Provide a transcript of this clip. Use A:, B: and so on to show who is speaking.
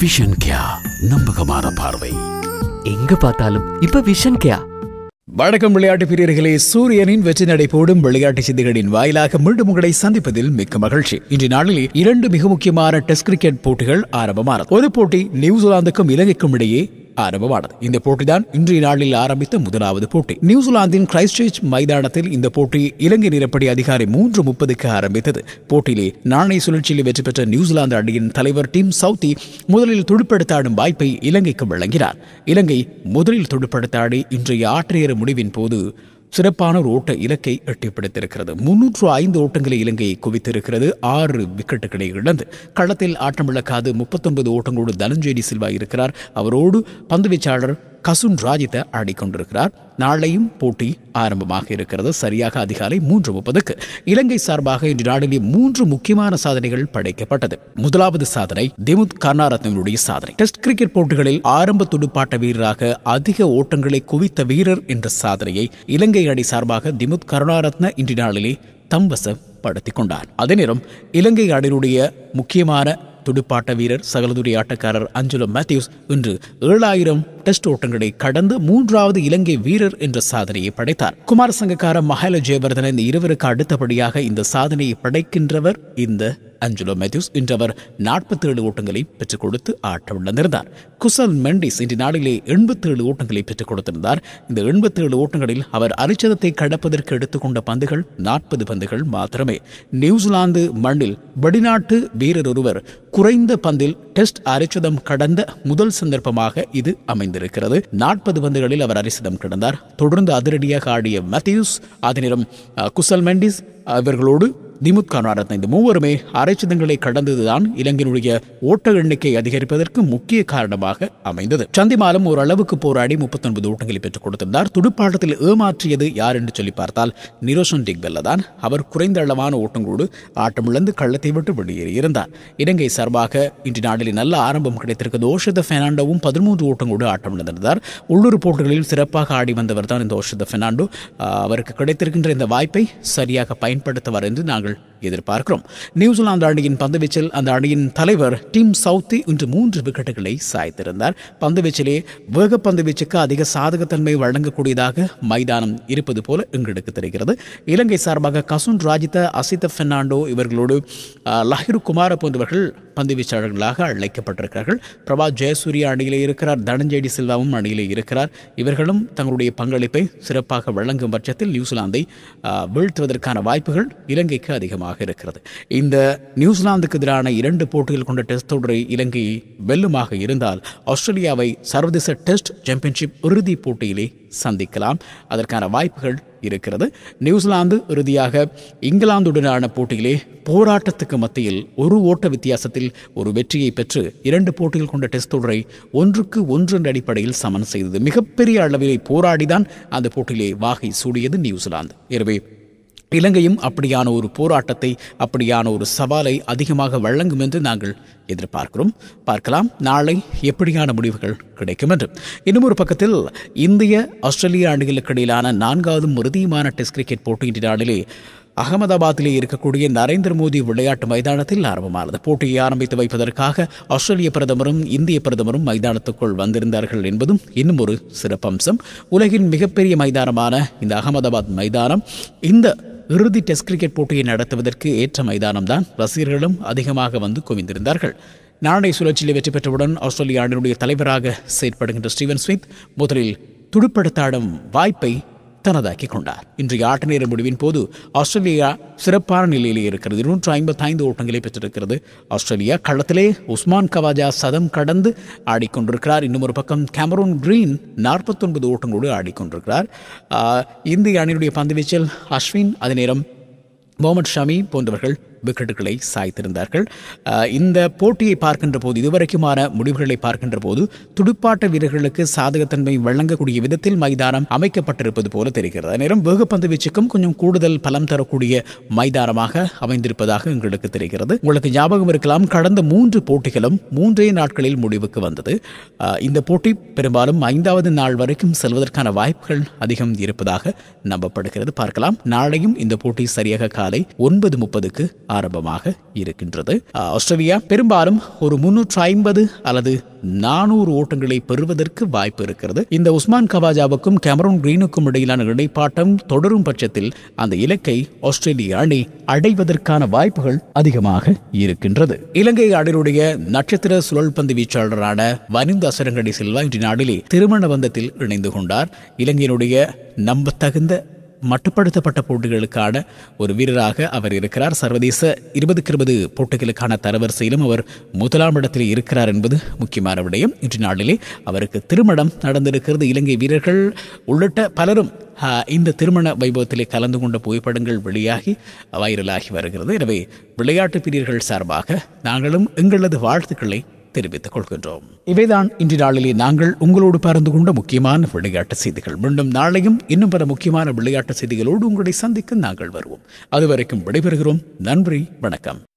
A: vision கியா நம்பகமான பார்வை
B: எங்க பார்த்தாலும் இப்ப விஷன் கேயா
C: வணக்கம் விளையாட்டு பிரியர்களே சூரியனின் வெற்றி நடை போடும் விளையாட்டு சிந்திகளின் வாயிலாக மீண்டும் உங்களை சந்திப்பதில் மிக்க மகிழ்ச்சி இன்று நாளிலே இரண்டு மிக முக்கியமான டெஸ்ட் கிரிக்கெட் போட்டிகள் ஆரம்பமானது ஒரு போட்டி நியூசிலாந்துக்கும் இலங்கைக்கும் இடையே ஆரம்பமானது இந்த போட்டிதான் இன்றைய நாளில் ஆரம்பித்த முதலாவது போட்டி நியூசிலாந்தின் கிரைஸ்ட்சர்ச் மைதானத்தில் இந்த போட்டி இலங்கை நிலப்படி அதிகாரி மூன்று முப்பதுக்கு ஆரம்பித்தது போட்டியிலே நாணய சுழற்சியில் வெற்றி பெற்ற நியூசிலாந்து அணியின் தலைவர் டீம் சவுத்தி முதலில் துடுப்படுத்தாடும் வாய்ப்பை இலங்கைக்கு வழங்கினார் இலங்கை முதலில் துடுப்படுத்தாடி இன்றைய ஆற்றையர் முடிவின் போது சிறப்பான ஒரு ஓட்ட இலக்கை எட்டிப்பிடித்திருக்கிறது முன்னூற்று ஐந்து ஓட்டங்களை இலங்கையை குவித்திருக்கிறது ஆறு விக்கெட்டுகளை இழந்து களத்தில் ஆட்டமிழக்காது முப்பத்தொன்பது ஓட்டங்களோடு தனஞ்சேடி சில்வா இருக்கிறார் அவரோடு பந்துவீச்சாளர் கசுன் ராஜித ஆடிக்கொண்டிருக்கிறார் நாளையும் போட்டி ஆரம்பமாக இருக்கிறது சரியாக அதிகாலை மூன்று முப்பதுக்கு இலங்கை சார்பாக இன்று நாளிலே மூன்று முக்கியமான சாதனைகள் படைக்கப்பட்டது முதலாவது சாதனை திமுத் கர்நாரத்னனுடைய சாதனை டெஸ்ட் கிரிக்கெட் போட்டிகளில் ஆரம்ப துடுப்பாட்ட வீரராக அதிக ஓட்டங்களை குவித்த வீரர் என்ற சாதனையை இலங்கை அணி சார்பாக திமுத் கருணாரத்ன இன்று நாளிலே தம்வசப்படுத்திக் கொண்டார் அதே நேரம் இலங்கை அணியினுடைய முக்கியமான துடுப்பாட்ட வீரர் சகலதுறை ஆட்டக்காரர் அஞ்சுலோ மேத்யூஸ் இன்று ஏழாயிரம் டெஸ்ட் ஓட்டங்களை கடந்து மூன்றாவது இலங்கை வீரர் என்ற சாதனையை படைத்தார் குமார சங்கக்கார மஹேல ஜெயவர்தன இந்த இருவருக்கு அடுத்தபடியாக இந்த சாதனையை படைக்கின்றவர் இந்த அஞ்சுலோ மேத்யூஸ் இன்று அவர் நாற்பத்தி ஏழு ஓட்டங்களை பெற்றுக் கொடுத்து ஆட்டமிழந்திருந்தார் குசல் மெண்டிஸ் இன்று நாளிலே எண்பத்தி ஏழு ஓட்டங்களை பெற்றுக் கொடுத்திருந்தார் இந்த எண்பத்தி ஏழு ஓட்டங்களில் அவர் அரிச்சதத்தை கடப்பதற்கு எடுத்துக்கொண்ட பந்துகள் நாற்பது பந்துகள் மாத்திரமே நியூசிலாந்து மண்ணில் வெளிநாட்டு வீரர் ஒருவர் குறைந்த பந்தில் டெஸ்ட் அரிச்சதம் கடந்த முதல் சந்தர்ப்பமாக இது அமைந்திருக்கிறது நாற்பது பந்துகளில் அவர் அரிசதம் கடந்தார் தொடர்ந்து அதிரடியாக ஆடிய மேத்யூஸ் அதே நேரம் அஹ், குசல் மெண்டிஸ் அவர்களோடு திமுத் கர்நாடக இந்த மூவருமே அரைச்சதங்களை கடந்ததுதான் இலங்கையினுடைய ஓட்ட எண்ணிக்கை அதிகரிப்பதற்கு முக்கிய காரணமாக அமைந்தது சந்திமாலும் ஓரளவுக்கு போராடி முப்பத்தொன்பது ஓட்டங்களை பெற்றுக் கொடுத்திருந்தார் துடுப்பாட்டத்தில் ஏமாற்றியது யார் என்று சொல்லி பார்த்தால் நிரோஷன் டிக்பெல்ல தான் அவர் குறைந்த அளவான ஓட்டங்களோடு ஆட்டமிழந்து கள்ளத்தை விட்டு வெளியேறியிருந்தார் இலங்கை சார்பாக இன்று நாளில் நல்ல ஆரம்பம் கிடைத்திருக்கிறது ஓஷத பெர்னாண்டோவும் பதிமூன்று ஓட்டங்களோடு ஆட்டமிழந்திருந்தார் உள்ளூர் போட்டிகளில் சிறப்பாக ஆடி வந்தவர் தான் இந்த ஓஷத பெர்னாண்டோ ஆஹ், அவருக்கு கிடைத்திருக்கின்ற இந்த வாய்ப்பை சரியாக பயன்படுத்துவார் என்று நாங்கள் எதிர்பார்க்கிறோம் நியூசிலாந்து அணியின் பந்துவீச்சில் அந்த அணியின் தலைவர் டீம் சவுத்தி இன்று மூன்று விக்கெட்டுகளை சாய்த்திருந்தார் பந்துவீச்சிலே வேக பந்துவீச்சுக்கு அதிக சாதகத்தன்மை வழங்கக்கூடியதாக மைதானம் இருப்பது போல எங்களுக்கு தெரிகிறது இலங்கை சார்பாக கசுன் ராஜித அசித பெர்னாண்டோ இவர்களோடு ஆஹ், லஹிரு குமார போன்றவர்கள் பந்துவீச்சாளர்களாக அழைக்கப்பட்டிருக்கிறார்கள் பிரபா ஜெயசூர்யா அணியிலே இருக்கிறார் தனஞ்செடி சில்வாவும் அணியிலே இருக்கிறார் இவர்களும் தங்களுடைய பங்களிப்பை சிறப்பாக வழங்கும் பட்சத்தில் நியூசிலாந்தை ஆஹ், வீழ்த்துவதற்கான வாய்ப்புகள் இலங்கைக்கு அதிகமாக இருக்கிறது இந்த நியூசிலாந்துக்கு எதிரான இரண்டு போட்டிகள் கொண்ட டெஸ்ட் தொடரை இலங்கை வெல்லுமாக இருந்தால் ஆஸ்திரேலியாவை சர்வதேச டெஸ்ட் சாம்பியன்ஷிப் இறுதிப் போட்டியிலே சந்திக்கலாம் அதற்கான வாய்ப்புகள் இருக்கிறது நியூசிலாந்து இறுதியாக இங்கிலாந்துடனான போட்டியிலே போராட்டத்துக்கு மத்தியில் ஒரு ஓட்ட வித்தியாசத்தில் ஒரு வெற்றியை பெற்று இரண்டு போட்டிகள் கொண்ட டெஸ்ட் தொடரை ஒன்றுக்கு ஒன்று என்ற அடிப்படையில் சமன் செய்தது மிகப்பெரிய அளவிலே போராடிதான் அந்த போட்டியிலே வாகை சூடியது நியூசிலாந்து எனவே இலங்கையும் அப்படியான ஒரு போராட்டத்தை அப்படியான ஒரு சவாலை அதிகமாக வழங்கும் என்று நாங்கள் எதிர்பார்க்கிறோம் பார்க்கலாம் நாளை எப்படியான முடிவுகள் கிடைக்கும் என்று இன்னும் ஒரு பக்கத்தில் இந்திய ஆஸ்திரேலிய அணிகளுக்கு இடையிலான நான்காவது இறுதியுமான டெஸ்ட் கிரிக்கெட் போட்டி இன்று நாளிலே அகமதாபாத்திலே இருக்கக்கூடிய நரேந்திர மோடி விளையாட்டு மைதானத்தில் ஆரம்பமானது போட்டியை ஆரம்பித்து வைப்பதற்காக ஆஸ்திரேலிய பிரதமரும் இந்திய பிரதமரும் மைதானத்துக்குள் வந்திருந்தார்கள் என்பதும் இன்னும் ஒரு சிறப்பம்சம் உலகின் மிகப்பெரிய மைதானமான இந்த அகமதாபாத் மைதானம் இந்த இறுதி டெஸ்ட் கிரிக்கெட் போட்டியை நடத்துவதற்கு ஏற்ற மைதானம்தான் ரசிகர்களும் அதிகமாக வந்து குவிந்திருந்தார்கள் நாணய சுழற்சியில் வெற்றி பெற்றவுடன் ஆஸ்திரேலிய அணியினுடைய தலைவராக செயற்படுகின்ற ஸ்டீவன் ஸ்மித் முதலில் துடுப்படுத்தாடும் வாய்ப்பை தனதாக்கி கொண்டார் இன்றைய ஆட்ட நேர முடிவின் போது ஆஸ்திரேலியா சிறப்பான நிலையிலே இருக்கிறது இருநூற்று ஐம்பத்தைந்து ஓட்டங்களை பெற்றிருக்கிறது ஆஸ்திரேலியா களத்திலே உஸ்மான் கவாஜா சதம் கடந்து ஆடிக்கொண்டிருக்கிறார் இன்னும் ஒரு பக்கம் கேமரூன் கிரீன் நாற்பத்தொன்பது ஓட்டங்களோடு ஆடிக்கொண்டிருக்கிறார் ஆஹ், இந்திய அணியினுடைய பந்துவீச்சில் அஸ்வின் அதே நேரம் முகமது ஷமி போன்றவர்கள் விக்கெட்டுகளை சாய்த்திருந்தார்கள் அஹ், இந்த போட்டியை பார்க்கின்ற போது இதுவரைக்குமான முடிவுகளை பார்க்கின்ற போது துடுப்பாட்ட வீரர்களுக்கு சாதகத்தன்மை வழங்கக்கூடிய விதத்தில் மைதானம் அமைக்கப்பட்டிருப்பது போல தெரிகிறது அதே நேரம் வேகப்பந்து வீச்சுக்கும் கொஞ்சம் கூடுதல் பலம் தரக்கூடிய மைதானமாக அமைந்திருப்பதாக எங்களுக்கு தெரிகிறது உங்களுக்கு ஞாபகம் இருக்கலாம் கடந்த மூன்று போட்டிகளும் மூன்றே நாட்களில் முடிவுக்கு வந்தது அஹ், இந்த போட்டி பெரும்பாலும் ஐந்தாவது நாள் வரைக்கும் செல்வதற்கான வாய்ப்புகள் அதிகம் இருப்பதாக நம்பப்படுகிறது பார்க்கலாம் நாளையும் இந்த போட்டி சரியாக காலை ஒன்பது முப்பதுக்கு ஆரம்பமாக இருக்கின்றது ஆஹ், ஆஸ்திரேலியா பெரும்பாலும் ஒரு முன்னூற்று ஐம்பது அல்லது நானூறு ஓட்டங்களை பெறுவதற்கு வாய்ப்பு இருக்கிறது இந்த உஸ்மான் கவாஜாவுக்கும் கேமரூன் கிரீனுக்கும் இடையிலான இடைப்பாட்டம் தொடரும் பட்சத்தில் அந்த இலக்கை ஆஸ்திரேலிய அணி அடைவதற்கான வாய்ப்புகள் அதிகமாக இருக்கின்றது இலங்கை அணியினுடைய நட்சத்திர சுழல்பந்து வீச்சாளரான வனிந்த அசரங்கடி சில்வா இன்று நாளிலே திருமண பந்தத்தில் இணைந்து கொண்டார் இலங்கையினுடைய நம்பத்தகுந்த மட்டுப்படுத்தப்பட்ட போட்டிகளுக்கான ஒரு வீரராக அவர் இருக்கிறார் சர்வதேச இருபதுக்கு இருபது போட்டிகளுக்கான தரவரிசையிலும் அவர் முதலாம் இடத்தில் இருக்கிறார் என்பது முக்கியமான விடயம் இன்று நாளிலே அவருக்கு திருமணம் நடந்திருக்கிறது இலங்கை வீரர்கள் உள்ளிட்ட பலரும் ஆ, இந்த திருமண வைபவத்திலே கலந்து கொண்ட புகைப்படங்கள் வெளியாகி வைரலாகி வருகிறது எனவே விளையாட்டு பிரியர்கள் சார்பாக நாங்களும் எங்களது வாழ்த்துக்களை தெரிவித்துக் கொள்கின்றோம் இவைதான் இன்று நாளிலே நாங்கள் உங்களோடு பகிர்ந்து கொண்ட முக்கியமான விளையாட்டு செய்திகள் மீண்டும் நாளையும் இன்னும் பல முக்கியமான விளையாட்டு செய்திகளோடு உங்களை சந்திக்க நாங்கள் வருவோம் அதுவரைக்கும் விடைபெறுகிறோம் நன்றி வணக்கம்